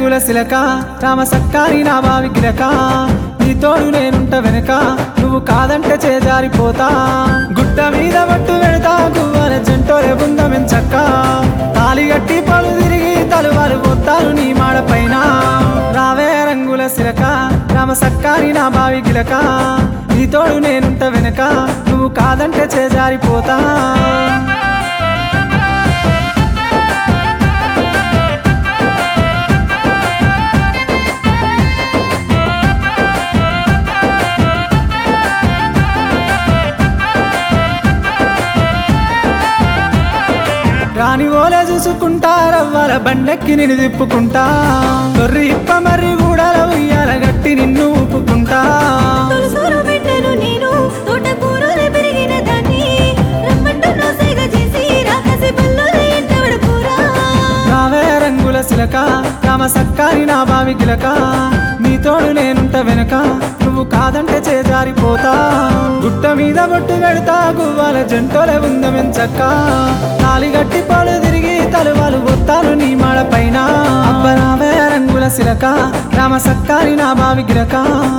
రంగుల శిలక రామ సక్కాని నా బావి గిలక నీ తోడు నేనుంట వెనక నువ్వు కాదంటే చేజారిపోతా గుట్ట మీద పట్టు వెళతా గువ్వల జంటోలే బుందమెంచక్క తాలి గట్టి పలు తిరిగి తలువాలు పోతాను నీ మాడ పైన రావే రంగుల శిలక రామ సక్కాని నా బావి గిలక నీ తోడు నేనుంట వెనక నువ్వు కాదంటే చేజారిపోతా రాని ఓలే చూసుకుంటా రవ్వల బండెక్కి నిన్ను తిప్పుకుంటా తొర్రి ఇప్ప మర్రి గూడల ఉయ్యాల గట్టి నిన్ను ఊపుకుంటా తొలసూరు బిడ్డను నేను తోటకూరలే పెరిగిన దాన్ని రమ్మంటున్న సేగ చేసి రాకసి బల్లులే ఎంటబడి కూరా రావే రంగుల శిలక రామ సక్కాని నా బావి గిలక నీ తోడు నేనుంట వెనక నువ్వు కాదంటే చేజారిపోతా గుట్ట మీద బొట్టు పెడతా గువ్వాల జంటోలే ఉందమెంచక్క తాలి గట్టి పాలు తిరిగి తలువాలు పోతాను నీ మాడ పైన అబ్బ రావే రంగుల శిలక రామ సక్కాని నా బావి గిలక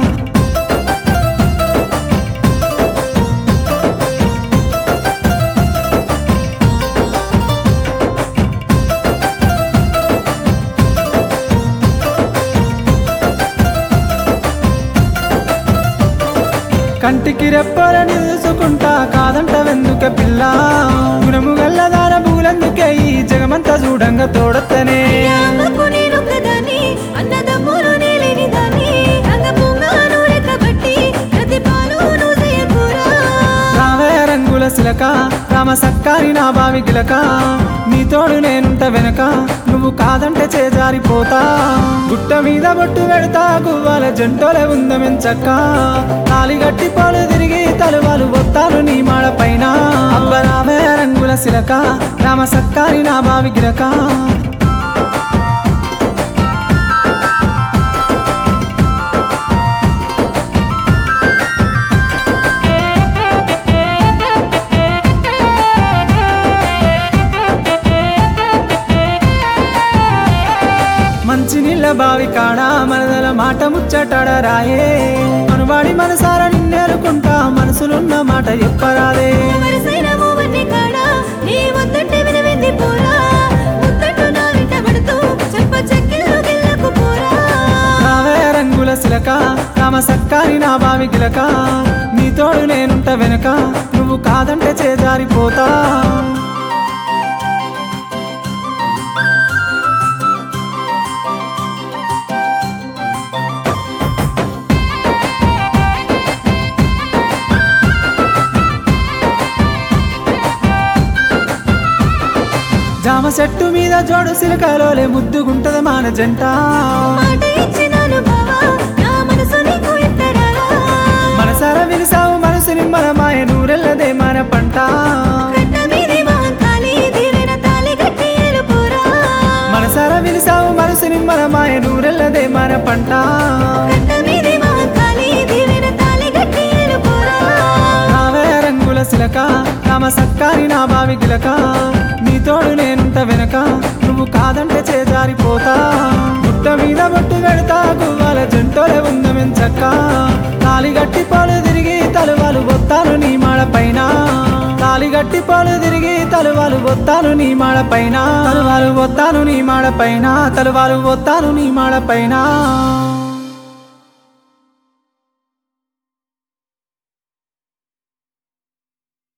కంటికి రెప్పలని చూసుకుంటా కాదంట వెందుక పిల్ల గుణము గల్లదాన పూలందుకే ఈ జగమంతా చూడంగా తోడత్తనే అమ్మకు నేనొక్కదాన్ని అన్నదమ్ములు నేలేని దాన్ని రంగపొంగను రెక్కబట్టి ప్రతి పాలు నువ్వు చేయకూరా రావే రంగుల శిలక రామ సక్కాని నా బావి గిలక నీ తోడు నేనుంట వెనక నువ్వు కాదంటే చేజారిపోతా గుట్ట మీద బొట్టు పెడతా గువ్వాల జంటోలే ఉందమెంచక్క తాలి గట్టి పాలు తిరిగి తలువాలు వస్తాను నీ మాడ పైన అబ్బ రావే రంగుల శిలక రామ సక్కాని నా బావి గిలక మంచి నీళ్ళ బావి కాడ మనదల మాట ముచ్చటాడ రాయే మనువాడి మనసార నిన్నేరుకుంటా మనసులున్న మాట చెప్పరాదే వరసైన మూవన్ని కాడ నీ వద్దంటే వినవింది పోరా ముద్దట్టు నా వెంట పడుతూ చెప్ప చెక్కిళ్ళు గిల్లకు పోరా రావే రంగుల శిలక రామ సక్కాని నా బావి గిలక నీ తోడు నేనుంట వెనక నువ్వు కాదంటే చేజారిపోతా జామ చెట్టు మీద జోడు సిలకలోలే ముద్దుగుంటది మాన జంట మాట ఇచ్చినాను బావా నా మనసు నీకు ఎత్తరాలా మనసార విరిసావు మనసు నిమ్మల మాయ నూరెల్లదే మన పంట కట్ట మీది మహంకాళి తీరిన తాళి కట్టి ఏలుకోరా మనసార విరిసావు మనసు నిమ్మల మాయ నూరెల్లదే మన పంట కట్ట మీది మహంకాళి తీరిన తాళి కట్టి ఏలుకోరా రావే రంగుల శిలక రామ సక్కాని నా బావి గిలక నీ తోడు నేనుంట వెనక నువ్వు కాదంటే చేజారిపోతా గుట్ట మీద బొట్టు పెడతా గువ్వాల జంటోలే ఉందమెంచక్క తాలి గట్టి పాలు తిరిగి తలువాలు బొత్తాను నీ మాడ పైన తాలి గట్టి పాలు తిరిగి తలువాలు బొత్తాను నీ మాడ పైన తలువాలు బొత్తాను నీ మాడ పైన తలువాలు బొత్తాను నీ మాడ పైన